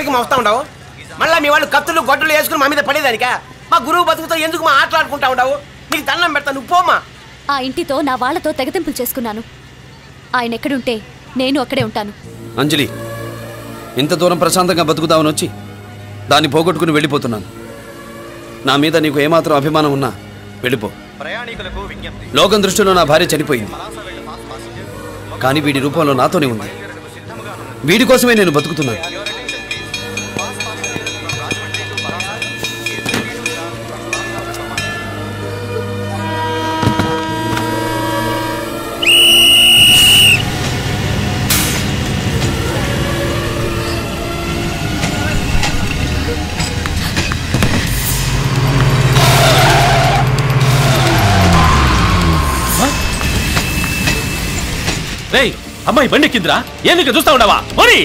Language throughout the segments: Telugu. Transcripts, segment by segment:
ఎక్కడికి మా వస్తా ఉండవు మళ్ళీ మీ వాళ్ళు కత్తులు గొడ్డలు వేసుకుని మా మీద పడేదానికా మా గురువు బతుకుతో ఎందుకు మా ఆటలాడుకుంటా ఉండవు నీకు దండం పెడతా నువ్వు పోమా ఆ ఇంటితో నా వాళ్ళతో తెగతింపులు చేసుకున్నాను ఆయన ఎక్కడుంటే నేను అక్కడే ఉంటాను అంజలి ఇంత దూరం ప్రశాంతంగా బతుకుదామని వచ్చి దాన్ని పోగొట్టుకుని వెళ్ళిపోతున్నాను నా మీద నీకు ఏమాత్రం అభిమానం ఉన్నా వెళ్ళిపో ప్రయాణికులకు విజ్ఞప్తి లోకం దృష్టిలో నా భార్య చనిపోయింది కానీ వీడి రూపంలో నాతోనే ఉంది వీడి కోసమే నేను బతుకుతున్నాను రేయ్ అమ్మాయి బండి ఎక్కిందిరా ఏం నీకు చూస్తా ఉండవా మరి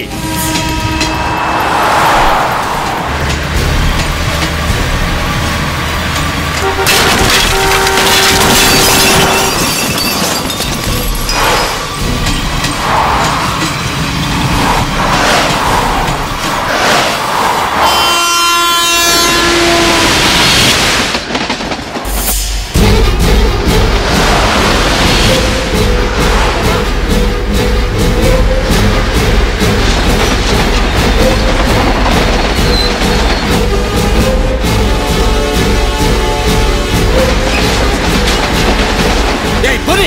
ఏయ్ పోనీ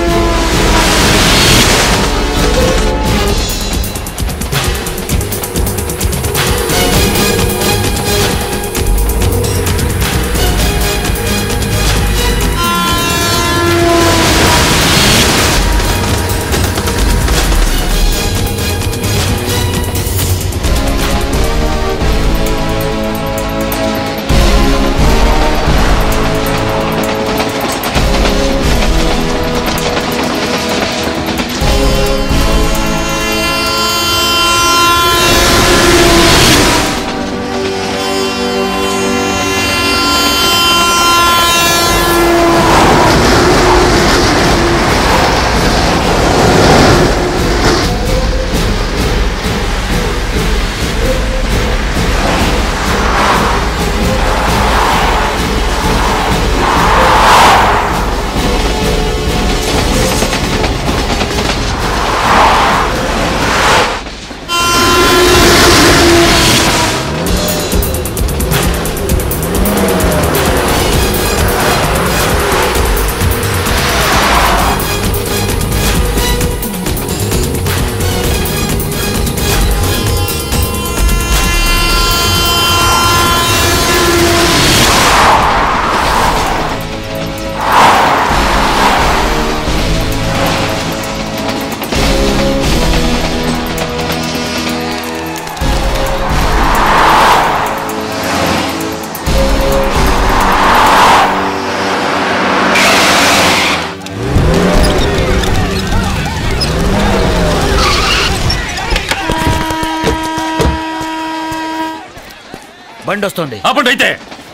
బండి వస్తుంది అప్పుడు అయితే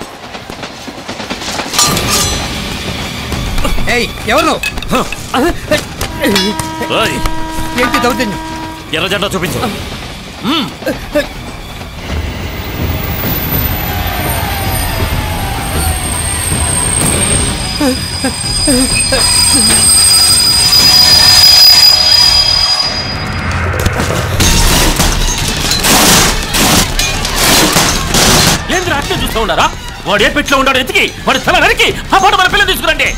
ఏయ్ ఎవరు ఏయ్, ఏంటి దౌర్జన్యం ఎర్ర జెండా చూపించు ఏంద్ర అట్లే చూస్తూ ఉన్నారా వాడు ఏ పెట్లో ఉన్నాడు ఎతికి వాడి తల నరికి ఆ పాట మన పిల్లలు తీసుకురండి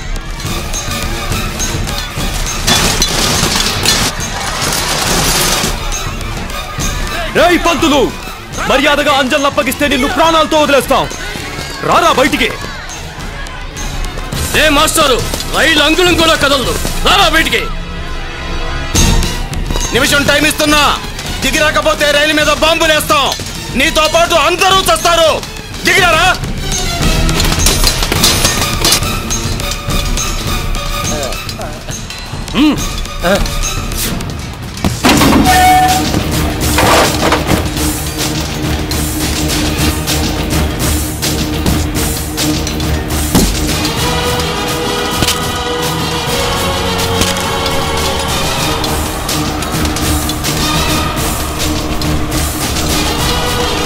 రేయ్ పంతులు మర్యాదగా అంజల్ అప్పగిస్తే నిన్ను ప్రాణాలతో వదిలేస్తాం రారా బయటికి ఏ మాస్టారు రైలు అంగుళం కూడా కదలదు రారా బయటికి నిమిషం టైం ఇస్తున్నా దిగి రాకపోతే రైలు మీద బాంబులేస్తాం నీతో పాటు అందరూ చస్తారు దిగిరారా ఆ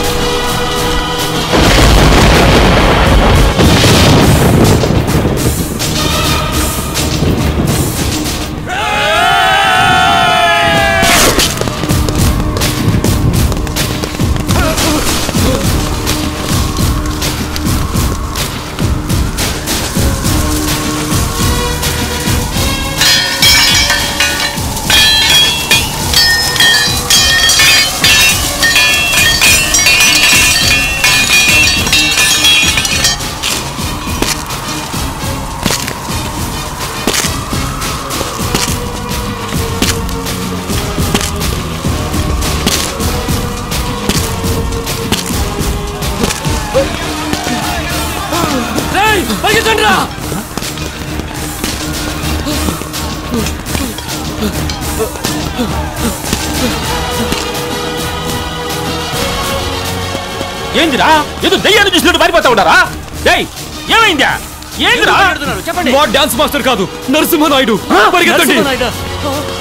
పరిగెత్తండి రా ఏందిరా ఏదో దయ్యాన్ని చూసినట్టు పారిపోతా ఉండారా డేయ్ ఏమైందా ఏందిరా చెప్పండి మా డాన్స్ మాస్టర్ కాదు నరసింహ నాయుడు పరిగెత్తండి నరసింహనాయుడు.